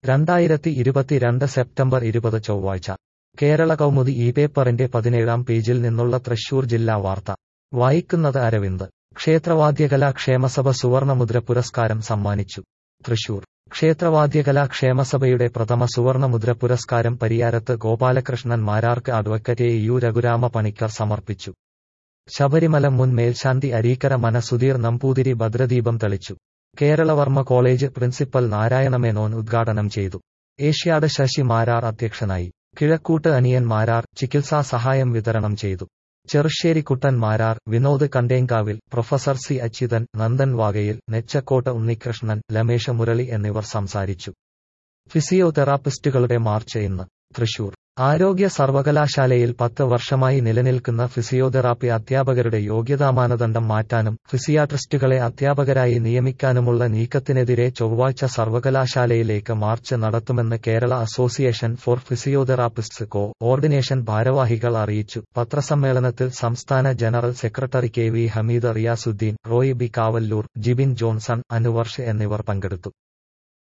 രണ്ടായിരത്തി ഇരുപത്തിരണ്ട് സെപ്റ്റംബർ ഇരുപത് ചൊവ്വാഴ്ച കേരള കൗമുദി ഈ പേപ്പറിന്റെ പതിനേഴാം പേജിൽ നിന്നുള്ള തൃശൂർ ജില്ലാ വാർത്ത വായിക്കുന്നത് അരവിന്ദ് ക്ഷേത്രവാദ്യകലാ ക്ഷേമസഭ സുവർണമുദ്ര പുരസ്കാരം സമ്മാനിച്ചു തൃശൂർ ക്ഷേത്രവാദ്യകലാ ക്ഷേമസഭയുടെ പ്രഥമ സുവർണമുദ്ര പുരസ്കാരം പരിയാരത്ത് ഗോപാലകൃഷ്ണൻ മാരാർക്ക് advocate A U Raghurama Panicker സമർപ്പിച്ചു ശബരിമല മുൻ മേൽശാന്തി അരീക്കര മന സുധീർ നമ്പൂതിരി ഭദ്രദീപം തെളിച്ചു കേരളവർമ്മ കോളേജ് പ്രിൻസിപ്പൽ നാരായണമേനോൻ ഉദ്ഘാടനം ചെയ്തു ഏഷ്യാഡ് ശശി മാരാർ അധ്യക്ഷനായി കിഴക്കൂട്ട് അനിയൻ മാരാർ ചികിത്സാ സഹായം വിതരണം ചെയ്തു ചെറുശ്ശേരി കുട്ടൻ മാരാർ വിനോദ് കണ്ടേങ്കാവിൽ പ്രൊഫസർ സി അച്യുതൻ നന്ദൻ വാകയിൽ നെച്ചക്കോട്ട് ഉണ്ണികൃഷ്ണൻ ലമേഷ മുരളി എന്നിവർ സംസാരിച്ചു ഫിസിയോതെറാപ്പിസ്റ്റുകളുടെ മാർച്ച് ഇന്ന് തൃശൂർ ആരോഗ്യ സർവകലാശാലയിൽ പത്ത് വർഷമായി നിലനിൽക്കുന്ന ഫിസിയോതെറാപ്പി അധ്യാപകരുടെ യോഗ്യതാ മാനദണ്ഡം മാറ്റാനും ഫിസിയാട്രിസ്റ്റുകളെ അധ്യാപകരായി നിയമിക്കാനുമുള്ള നീക്കത്തിനെതിരെ ചൊവ്വാഴ്ച സർവകലാശാലയിലേക്ക് മാർച്ച് നടത്തുമെന്ന് Kerala association for physiotherapists coordination ഭാരവാഹികൾ അറിയിച്ചു പത്രസമ്മേളനത്തിൽ സംസ്ഥാന general secretary K V Hameed Riyasuddin Roy B Kavalloor Jibin Johnson Anuvarsh എന്നിവർ പങ്കെടുത്തു